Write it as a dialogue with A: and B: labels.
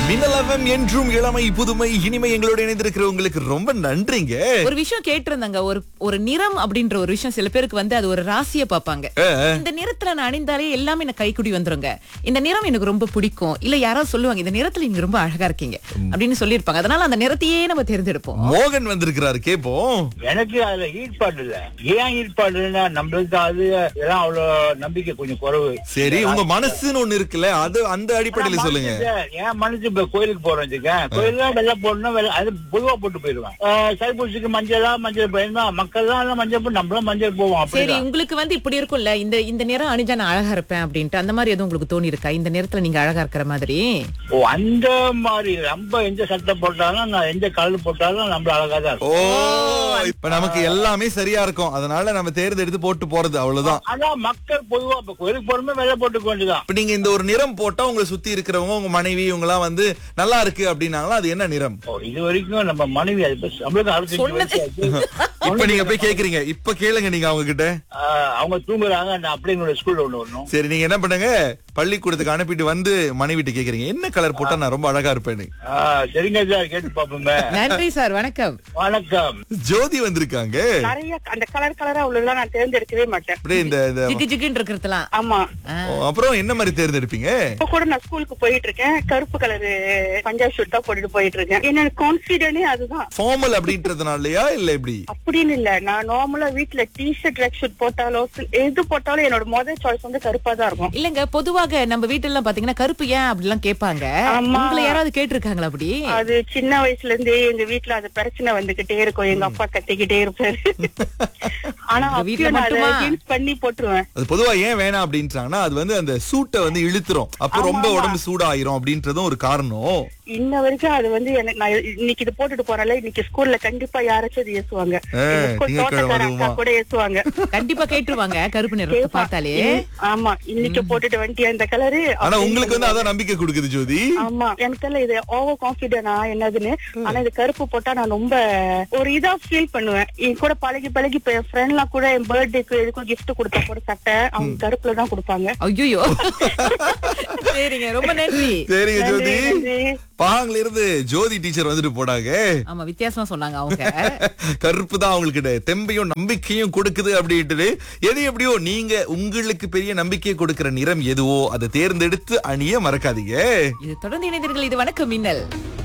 A: மின்னலவம் என்றும் இளமை புதுமை இனிமை எங்களோட இணைந்திருக்கிற உங்களுக்கு ரொம்ப நன்றிங்க
B: ஒரு விஷயம் கேட்டிருந்தாங்க ஒரு ஒரு நிறம் அப்படின்ற ஒரு விஷயம் சில பேருக்கு வந்து அது ஒரு ராசிய பாப்பாங்க இந்த நிறத்துல நான் அணிந்தாலே எல்லாமே எனக்கு கைக்குடி வந்துருங்க இந்த நிறம் எனக்கு ரொம்ப பிடிக்கும் இல்ல யாராவது சொல்லுவாங்க இந்த நிறத்துல நீங்க ரொம்ப அழகா இருக்கீங்க அப்படின்னு சொல்லியிருப்பாங்க அதனால அந்த நிறத்தையே நம்ம தேர்ந்தெடுப்போம்
A: மோகன் வந்திருக்கிறாரு கேப்போம்
C: எனக்கு அதுல ஈடுபாடு இல்ல ஏன் ஈடுபாடுன்னா நம்மளுக்கு அது இதெல்லாம் அவ்வளவு நம்பிக்கை கொஞ்சம் குறைவு
A: சரி உங்க மனசுன்னு ஒண்ணு இருக்குல்ல அது அந்த அடிப்படையில சொல்லுங்க
C: மனசுக்கு, என் மனசு இப்ப கோயிலுக்கு போறோம் வச்சுக்கேன் கோயில்ல வெள்ளை போடணும் வெள்ளை அது பொதுவா போட்டு போயிடுவேன் ஆஹ் தைப்பூசத்துக்கு மஞ்சளா மஞ்சள் போயிருந்தா மக்கள் தான் மஞ்சள் போட்டு நம்மளும் மஞ்சள் போவோம்
B: சரி
C: அப்படிதான்
B: உங்களுக்கு வந்து இப்படி இருக்கும்ல இந்த இந்த நிறம் அணிஞ்சா நான் அழகா இருப்பேன் அப்படின்ட்டு அந்த மாதிரி எதுவும் உங்களுக்கு தோணி இருக்கா இந்த நேரத்துல நீங்க அழகா இருக்கிற மாதிரி
C: ஓ அந்த மாதிரி ரொம்ப எந்த சட்டை போட்டாலும் நான் எந்த கலர் போட்டாலும் நம்ம அழகா தான்
A: ஓ
C: இருக்கும்
A: இப்ப நமக்கு எல்லாமே சரியா இருக்கும் அதனால நம்ம தேர்ந்தெடுத்து போட்டு போறது அவ்வளவுதான்
C: அதான் மக்கள் பொதுவா இப்ப கோயிலுக்கு போறோமே வெள்ளை போட்டுக்க வேண்டியதான்
A: இப்ப நீங்க இந்த ஒரு நிறம் போட்டா உங்களை சுத்தி இருக்கிறவங்க உங்க மனைவி இவங்க எல்லாம் வந்து நல்லா இருக்கு அப்படின்னாங்களா அது என்ன நிறம்
C: ஓ, இது வரைக்கும் நம்ம மனைவி அது பத்தி நம்மளுக்கு அறுபத்தஞ்சு
B: சொன்னது.
C: வயசு ஆச்சு.
A: இப்ப நீங்க போய் கேக்குறீங்க இப்ப கேளுங்க நீங்க அவங்க கிட்ட
C: ஆஹ் அவங்க தூங்குறாங்க நான் அப்படியே என்னோட ஸ்கூல்ல ஒண்ணு வரணும்
A: சரி நீங்க என்ன பண்ணுங்க பள்ளிக்கூடத்துக்கு அனுப்பிட்டு வந்து மனைவிட்டு கேக்குறீங்க என்ன கலர் போட்டா நான் ரொம்ப அழகா இருப்பேன்னு
C: ஆஹ் சரிங்க சார் கேட்டு பாப்போமே
B: நன்றி சார் வணக்கம்
C: வணக்கம்
A: ஜோதி வந்திருக்காங்க
D: நிறைய அந்த கலர் கலரா உள்ளதெல்லாம் நான் தேர்ந்தெடுக்கவே மாட்டேன்
A: அப்படியே இந்த இந்த
B: ஜிகு ஜிகுன்னு இருக்கிறதுலாம்
D: ஆமா
A: ஓ, அப்புறம் என்ன மாதிரி தேர்ந்தெடுப்பீங்க
D: இப்ப கூட நான் ஸ்கூலுக்கு போயிட்டு இருக்கேன் கருப்பு கலரு பஞ்சாப் ஷூட் தான் போட்டுட்டு போயிட்டு இருக்கேன் என்னோட கான்பிடனே அதுதான்
A: ஃபார்மல் அப்படின்றதுனாலயா இல்ல எப்படி
D: அப்படின்னு இல்ல நான் நார்மலா வீட்ல டிஷர்ட் ட்ரெக் ஷூட் போட்டாலோ எது போட்டாலும் என்னோட முதல் சாய்ஸ் வந்து கருப்பா தான் இருக்கும்
B: இல்லங்க பொதுவாக நம்ம வீட்டுல எல்லாம் பாத்தீங்கன்னா கருப்பு ஏன் அப்படிலாம் கேட்பாங்க
D: ஆமா.
B: உங்களை யாராவது கேட்டிருக்காங்களா அப்படி
D: அது சின்ன வயசுல இருந்தே எங்க வீட்ல அது பிரச்சனை வந்துகிட்டே இருக்கும் எங்க அப்பா கத்திக்கிட்டே இருப்பாரு ஆனா
B: உங்க வீட்ல
D: அப்பயும் நான் அதை
B: மட்டுமா?
D: jeans பண்ணி போட்டுருவேன்
A: அது பொதுவா ஏன் வேணாம் அப்படின்றாங்கன்னா அது வந்து அந்த சூட்டை வந்து இழுத்துரும் அப்ப ரொம்ப
D: ஆமா, ஆமா.
A: உடம்பு சூடாயிரும் அப்படின்றதும் ஒரு காரணம்
D: இன்ன வரைக்கும் அது வந்து எனக்கு நான் இன்னைக்கு இது போட்டுட்டு போறேன்ல இன்னைக்கு ஸ்கூல்ல கண்டிப்பா யாராச்சும் அது ஏசுவாங்க
A: ஆ,
D: எங்க ஸ்கூல்
A: திங்கட்கிழமை
D: தோட்டக்கார அக்கா
A: அதுவுமா?
D: கூட ஏசுவாங்க
B: கண்டிப்பா கேட்டுருவாங்க கருப்பு நிறத்தை
D: கேப்பா.
B: பார்த்தாலே
D: இன்- ஆமா இன்னைக்கு போட்டுட்டு வந்துட்டியா இந்த கலரு
A: ஆனா உங்களுக்கு வந்து அதான் நம்பிக்கை கொடுக்குது ஜோதி
D: ஆமா எனக்கு தெரியல இது ஓவர் கான்பிடனா என்னதுன்னு ஆனா இது கருப்பு போட்டா நான் ரொம்ப ஒரு இதா ஃபீல் பண்ணுவேன் என் கூட பழகி பழகி இப்ப என் ஃப்ரெண்ட் எல்லாம் கூட என் பர்த்டேக்கு எதுக்கும் gift கொடுத்தா கூட சட்டை அவங்க கருப்புல தான் கொடுப்பாங்க
B: ஐயோ சரிங்க ரொம்ப நன்றி
A: சரிங்க ஜோதி
D: நன்றி, நன்றி.
A: பாங்கல இருந்து ஜோதி டீச்சர் வந்துட்டு போனாங்க
B: ஆமா வித்தியாசமா சொன்னாங்க அவங்க
A: கருப்பு தான் அவங்களுக்கு தெம்பையும் நம்பிக்கையும் கொடுக்குது அப்படின்ட்டு எது எப்படியோ நீங்க உங்களுக்கு பெரிய நம்பிக்கை கொடுக்கிற நிறம் எதுவோ அதை தேர்ந்தெடுத்து அணிய மறக்காதீங்க
B: இது தொடர்ந்து இணைந்தீர்கள் இது வணக்கம் மின்னல்